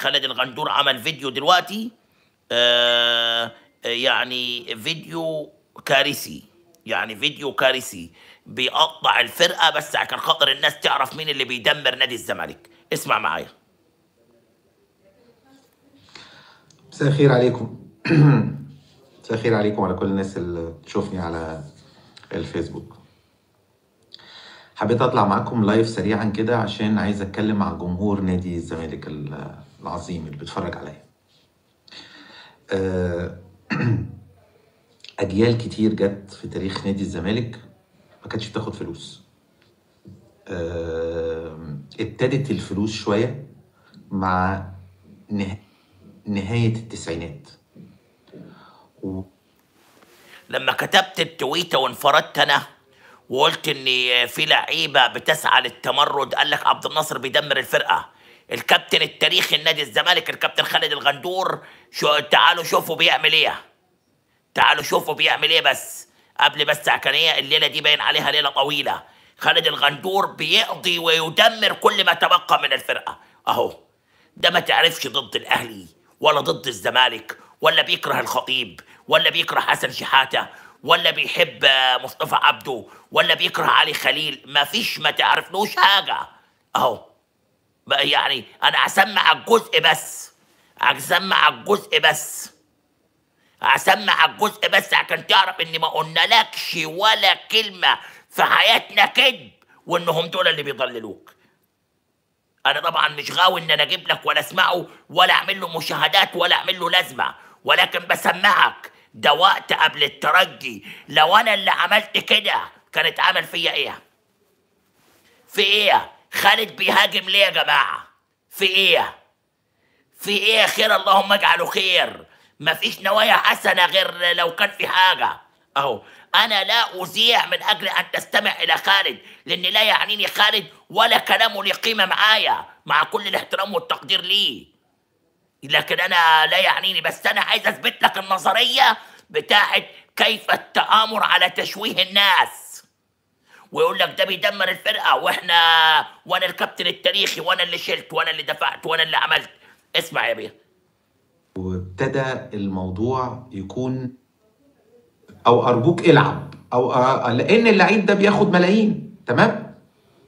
خالد الغندور عمل فيديو دلوقتي آه يعني فيديو كارثي يعني فيديو كارثي بيقطع الفرقه بس عشان خاطر الناس تعرف مين اللي بيدمر نادي الزمالك اسمع معايا مساء الخير عليكم مساء الخير عليكم وعلى كل الناس اللي تشوفني على الفيسبوك حبيت اطلع معاكم لايف سريعا كده عشان عايز اتكلم مع جمهور نادي الزمالك ال- العظيم اللي بيتفرج عليا آه، اجيال كتير جت في تاريخ نادي الزمالك ما كانتش بتاخد فلوس آه، ابتدت الفلوس شويه مع نه- نهايه التسعينات و- لما كتبت التويته وانفردت انا وقلت ان في لعيبه بتسعى للتمرد قال لك عبد الناصر بيدمر الفرقه الكابتن التاريخي لنادي الزمالك الكابتن خالد الغندور شو تعالوا شوفوا بيعمل ايه تعالوا شوفوا بيعمل ايه بس قبل بس كان ايه الليله دي باين عليها ليله طويله خالد الغندور بيقضي ويدمر كل ما تبقى من الفرقه اهو ده ما تعرفش ضد الاهلي ولا ضد الزمالك ولا بيكره الخطيب ولا بيكره حسن شحاته ولا بيحب آه، مصطفى عبده ولا بيكره علي خليل ما فيش ما تعرفلوش حاجه اهو بقى يعني انا هسمع الجزء بس هسمع الجزء بس هسمع الجزء بس عشان تعرف اني ما قلنالكش ولا كلمه في حياتنا كذب وانهم دول اللي بيضللوك انا طبعا مش غاوي ان انا اجيب لك ولا اسمعه ولا اعمل له مشاهدات ولا اعمل له لازمه ولكن بسمعك ده وقت قبل الترجي لو انا اللي عملت كده كانت عمل فيا ايه في ايه خالد بيهاجم ليه يا جماعه في ايه في ايه خير اللهم اجعله خير مفيش نوايا حسنه غير لو كان في حاجه اهو انا لا اذيع من اجل ان تستمع الى خالد لان لا يعنيني خالد ولا كلامه له قيمه معايا مع كل الاحترام والتقدير ليه لكن انا لا يعنيني بس انا عايز اثبت لك النظريه بتاعت كيف التآمر على تشويه الناس ويقول لك ده بيدمر الفرقه واحنا وانا الكابتن التاريخي وانا اللي شلت وانا اللي دفعت وانا اللي عملت اسمع يا بيه وابتدى الموضوع يكون او ارجوك العب او أ- لان اللعيب ده بياخد ملايين تمام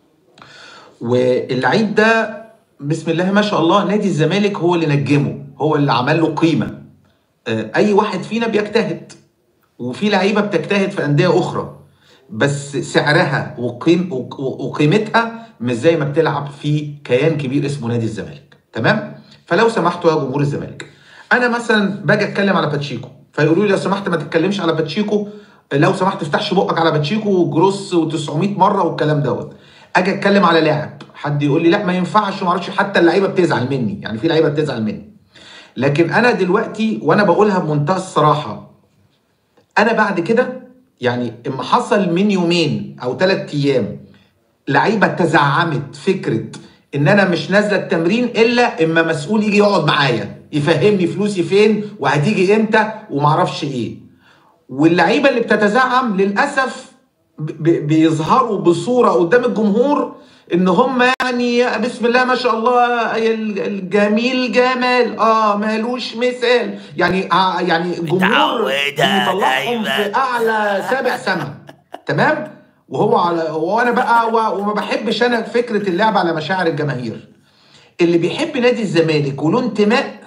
واللعيب ده بسم الله ما شاء الله نادي الزمالك هو اللي نجمه هو اللي عمل له قيمه آه، اي واحد فينا بيجتهد وفي لعيبه بتجتهد في انديه اخرى بس سعرها وقيم وق- وقيمتها مش زي ما بتلعب في كيان كبير اسمه نادي الزمالك تمام فلو سمحتوا يا جمهور الزمالك انا مثلا باجي اتكلم على باتشيكو فيقولوا لي لو سمحت ما تتكلمش على باتشيكو لو سمحت تفتحش بقك على باتشيكو وجروس و900 مره والكلام دوت اجي اتكلم على لاعب حد يقول لي لا ما ينفعش وما اعرفش حتى اللعيبه بتزعل مني يعني في لعيبه بتزعل مني لكن انا دلوقتي وانا بقولها بمنتهى الصراحه انا بعد كده يعني اما حصل من يومين او ثلاث ايام لعيبه تزعمت فكره ان انا مش نازله التمرين الا اما مسؤول يجي يقعد معايا يفهمني فلوسي فين وهتيجي امتى ومعرفش ايه واللعيبه اللي بتتزعم للاسف ب- ب- بيظهروا بصوره قدام الجمهور ان هم يعني بسم الله ما شاء الله ال- الجميل جمال اه مالوش مثال يعني آه يعني الجمهور متعودة بيطلعهم دايما. في اعلى سابع سما تمام وهو على وانا بقى و- وما بحبش انا فكره اللعب على مشاعر الجماهير اللي بيحب نادي الزمالك وله انتماء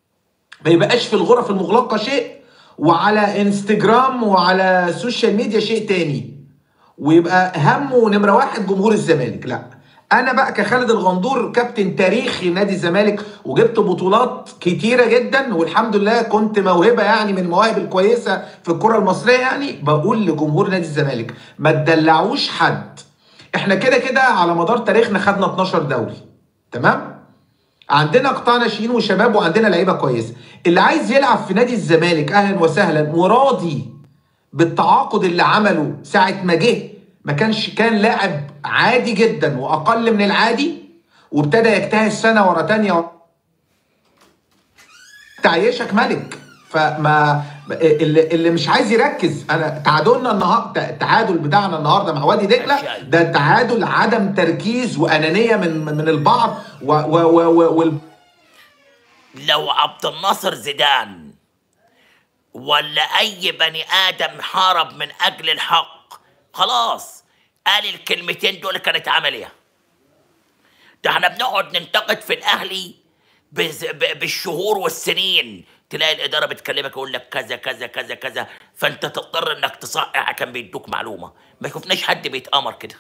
ما يبقاش في الغرف المغلقه شيء وعلى انستجرام وعلى السوشيال ميديا شيء تاني ويبقى همه نمره واحد جمهور الزمالك لا انا بقى كخالد الغندور كابتن تاريخي نادي الزمالك وجبت بطولات كتيره جدا والحمد لله كنت موهبه يعني من المواهب الكويسه في الكره المصريه يعني بقول لجمهور نادي الزمالك ما تدلعوش حد احنا كده كده على مدار تاريخنا خدنا 12 دوري تمام عندنا قطاع ناشئين وشباب وعندنا لعيبه كويسه اللي عايز يلعب في نادي الزمالك اهلا وسهلا وراضي بالتعاقد اللي عمله ساعه ما جه ما كانش كان لاعب عادي جدا واقل من العادي وابتدى يجتهد سنه ورا تانية تعيشك ملك فما اللي, اللي مش عايز يركز انا تعادلنا النهارده التعادل بتاعنا النهارده مع وادي دجله ده تعادل عدم تركيز وانانيه من من البعض و و و و وال- لو عبد الناصر زيدان ولا اي بني ادم حارب من اجل الحق خلاص قال الكلمتين دول كانت عمليه ده احنا بنقعد ننتقد في الاهلي بز- ب- بالشهور والسنين تلاقي الاداره بتكلمك يقول لك كذا كذا كذا كذا فانت تضطر انك تصحح عشان بيدوك معلومه ما شفناش حد بيتامر كده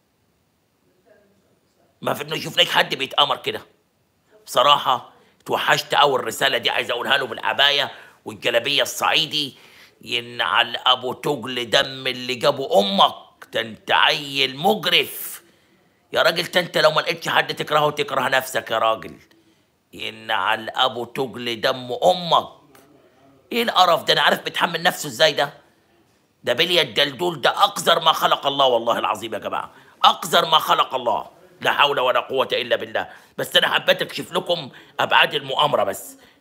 ما في- شفناش حد بيتامر كده بصراحه توحشت اول الرساله دي عايز اقولها له بالعبايه والجلابيه الصعيدي ينعل ابو تجل دم اللي جابه امك ده انت عيل مجرف يا راجل ده انت لو ما لقيتش حد تكرهه تكره نفسك يا راجل ينعل ابو تجل دم امك ايه القرف ده انا عارف بيتحمل نفسه ازاي ده ده بليا الدلدول ده اقذر ما خلق الله والله العظيم يا جماعه اقذر ما خلق الله لا حول ولا قوه الا بالله بس انا حبيت اكشف لكم ابعاد المؤامره بس